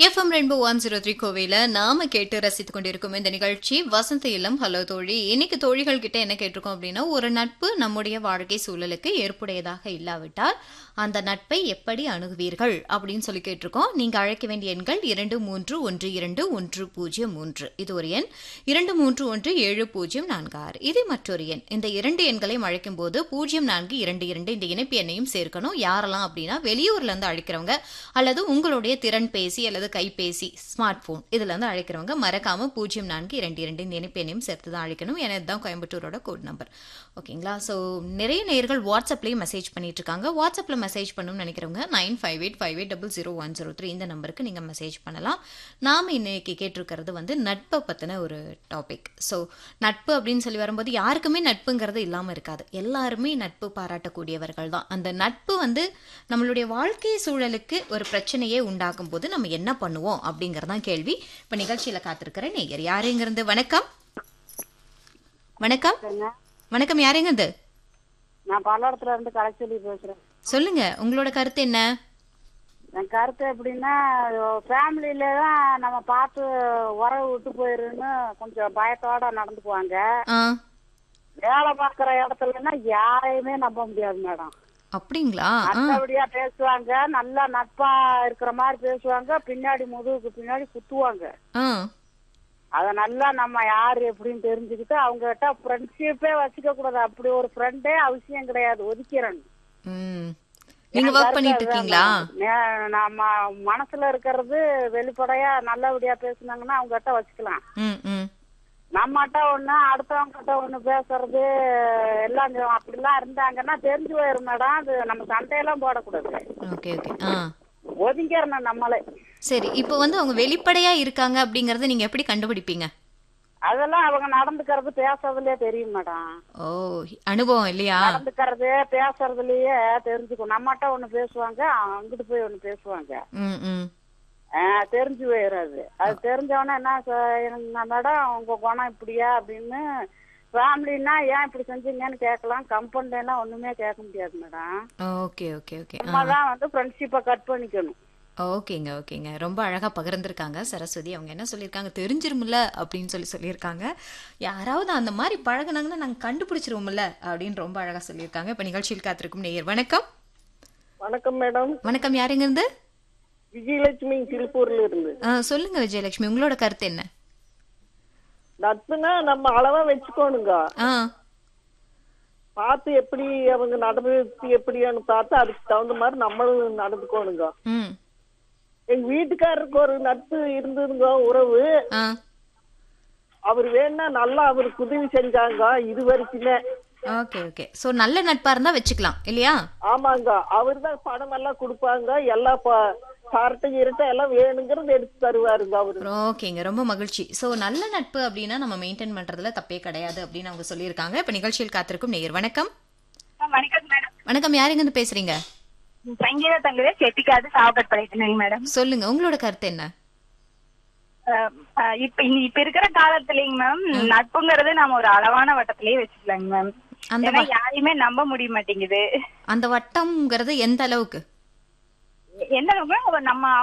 FM rainbow one zero three கோவையில நாம கேட்டு ரசித்துக் கொண்டிருக்கும் இந்த நிகழ்ச்சி வசந்த இல்லம் ஹலோ தோழி இன்னைக்கு தோழிகள் கிட்ட என்ன கேட்டிருக்கோம் அப்படின்னா ஒரு நட்பு நம்முடைய வாழ்க்கை சூழலுக்கு ஏற்புடையதாக இல்லாவிட்டால் அந்த நட்பை எப்படி அணுகுவீர்கள் அப்படின்னு சொல்லி கேட்டிருக்கோம் நீங்க அழைக்க வேண்டிய எண்கள் இரண்டு மூன்று ஒன்று இரண்டு ஒன்று பூஜ்ஜியம் மூன்று இது ஒரு எண் இரண்டு மூன்று ஒன்று ஏழு பூஜ்ஜியம் நான்கு ஆறு இது மற்றொரு எண் இந்த இரண்டு எண்களையும் அழைக்கும் போது பூஜ்ஜியம் நான்கு இரண்டு இரண்டு இந்த இணைப்பு எண்ணையும் சேர்க்கணும் யாரெல்லாம் அப்படின்னா வெளியூர்ல இருந்து அழைக்கிறவங்க அல்லது உங்களுடைய திறன் பேசி அல்லது கைபேசி ஸ்மார்ட் போன் இதுல இருந்து அழைக்கிறவங்க மறக்காம பூஜ்ஜியம் நான்கு இரண்டு இரண்டு இந்த இணைப்பு எண்ணையும் சேர்த்து தான் அழைக்கணும் ஏன்னா இதுதான் கோயம்புத்தூரோட கோட் நம்பர் ஓகேங்களா ஸோ நிறைய நேயர்கள் வாட்ஸ்அப்லேயும் மெசேஜ் பண்ணிட்டு இருக்காங்க வாட்ஸ்அப்பில் மெசேஜ் பண்ணணும்னு நினைக்கிறவங்க nine five eight five eight double zero one zero three இந்த நம்பருக்கு நீங்கள் மெசேஜ் பண்ணலாம் நாம் இன்னைக்கு கேட்டிருக்கிறது வந்து நட்பை பற்றின ஒரு டாபிக் ஸோ நட்பு அப்படின்னு சொல்லி வரும்போது யாருக்குமே நட்புங்கிறது இல்லாமல் இருக்காது எல்லாருமே நட்பு பாராட்டக்கூடியவர்கள் தான் அந்த நட்பு வந்து நம்மளுடைய வாழ்க்கை சூழலுக்கு ஒரு பிரச்சனையே உண்டாக்கும் போது நம்ம என்ன பண்ணுவோம் அப்படிங்கறதான் கேள்வி இப்போ நிகழ்ச்சியில் காத்திருக்கிற நேயர் யாருங்கிறது வணக்கம் வணக்கம் வணக்கம் யாருங்கிறது நான் பல்லடத்துல இருந்து கலைச்சொல்லி பேசுறேன் சொல்லுங்க உங்களோட கருத்து என்ன என் கருத்து எப்படின்னா ஃபேமிலியில தான் நம்ம பார்த்து உறவு விட்டு போயிருன்னு கொஞ்சம் பயத்தோட நடந்துக்குவாங்க ஆ வேலை பார்க்குற இடத்துலன்னா யாரையுமே நம்ப முடியாது மேடம் அப்படிங்களா ஆ நல்லபடியா பேசுவாங்க நல்லா நட்பா இருக்கிற மாதிரி பேசுவாங்க பின்னாடி முதுகுக்கு பின்னாடி குத்துவாங்க ஆ அத நல்லா நம்ம யாரு எப்படின்னு தெரிஞ்சுக்கிட்டு அவங்க கிட்ட ஃப்ரெண்ட்ஷிப்பே வச்சுக்க கூடாது அப்படி ஒரு ஃப்ரெண்டே அவசியம் கிடையாது ஒதுக்கிறேன் ம் நீங்க ஒர்க் பண்ணிட்டு இருக்கீங்களா நே- நம்ம மனசுல இருக்கிறது வெளிப்படையா நல்லபடியா பேசுனாங்கன்னா அவங்க கிட்ட வச்சுக்கலாம் ம் ம் நம்மகிட்ட ஒண்ணு அடுத்தவங்க கிட்ட ஒண்ணு பேசுறது எல்லாம் இந்த- அப்படிலாம் இருந்தாங்கன்னா தெரிஞ்சு போயிரும் மேடம் அது நம்ம சண்டையெல்லாம் போடக்கூடாது ஓகே ஓகே ஆ ஒதுங்கிடணும் நம்மளே சரி இப்போ வந்து அவங்க வெளிப்படையா இருக்காங்க அப்படிங்கறத நீங்க எப்படி கண்டுபிடிப்பீங்க அதெல்லாம் அவங்க நடந்துக்கிறது பேசுறதுலயே தெரியும் மேடம் ஓ அனுபவம் இல்லையா நடந்துக்கிறது பேசுறதுலயே தெரிஞ்சுக்கும் நம்மகிட்ட ஒண்ணு பேசுவாங்க அங்கிட்டு போய் ஒண்ணு பேசுவாங்க ம் ம் ஆஹ் தெரிஞ்சு போயிடாது அது தெரிஞ்சவொடனே என்ன சொ- எனக்கு மேடம் உங்க குணம் இப்படியா அப்படின்னு ஃபேமிலின்னா ஏன் இப்படி செஞ்சீங்கன்னு கேட்கலாம் கம்பெனிலாம் ஒண்ணுமே கேட்க முடியாது மேடம் ஓகே ஓகே ஓகே ஆ நம்ம தான் வந்து ஃப்ரெண்ட்ஷிப்பை கட் பண்ணிக்கணும் ஓகேங்க ஓகேங்க ரொம்ப அழகா பகிர்ந்திருக்காங்க சரஸ்வதி அவங்க என்ன சொல்லியிருக்காங்க தெரிஞ்சிருமில்ல அப்படின்னு சொல்லி சொல்லியிருக்காங்க யாராவது அந்த மாதிரி பழகுனாங்கன்னா நாங்க கண்டுபிடிச்சிருவோம்ல அப்படின்னு ரொம்ப அழகா சொல்லியிருக்காங்க இப்ப நிகழ்ச்சியில் காத்திருக்கும் நேயர் வணக்கம் வணக்கம் மேடம் வணக்கம் யாருங்க இருந்து விஜயலட்சுமி திருப்பூர்ல இருந்து ஆ, சொல்லுங்க விஜயலட்சுமி உங்களோட கருத்து என்ன நட்புனா நம்ம அளவா வச்சுக்கோணுங்க ஆ பார்த்து எப்படி அவங்க நடந்து எப்படின்னு பார்த்து அதுக்கு தகுந்த மாதிரி நம்மளும் நடந்துக்கோணுங்க ம் எங்க வீட்டுக்காரருக்கு ஒரு நட்பு இருந்ததுங்க உறவு ஆ அவர் வேணா நல்லா அவருக்கு உதவி செஞ்சாங்க இது வரைக்குமே ஓகே ஓகே ஸோ நல்ல நட்பா இருந்தா வச்சுக்கலாம் இல்லையா ஆமாங்க அவர் தான் பணம் எல்லாம் கொடுப்பாங்க எல்லா ப- சரட்டை இரட்டை எல்லாம் வேணுங்கிறது எடுத்து தருவாருங்க அவரு ஓகேங்க ரொம்ப மகிழ்ச்சி ஸோ நல்ல நட்பு அப்படின்னா நம்ம மெயின்டைன் பண்றதுல தப்பே கிடையாது அப்படின்னு அவங்க சொல்லியிருக்காங்க இப்ப நிகழ்ச்சியில் காத்திருக்கும் நேயர் வணக்கம் வணக்கம் மேடம் வணக்கம் யாருங்க இருந்து பேசுறீங்க சங்கீதா தங்கவே செட்டிக்காது சாவகட் பண்ணிட்டு மேடம் சொல்லுங்க உங்களோட கருத்து என்ன அஹ், அஹ், இப்ப இனி- இப்ப இருக்கிற காலத்துலங்க மேம் நட்புங்கிறது நம்ம ஒரு அளவான வட்டத்திலேயே வச்சுக்கலாங்க மேம் அந்த ஏன்னா யாரையுமே நம்ப முடிய மாட்டேங்குது அந்த வட்டம்ங்கிறது எந்த அளவுக்கு என்ன நம்ம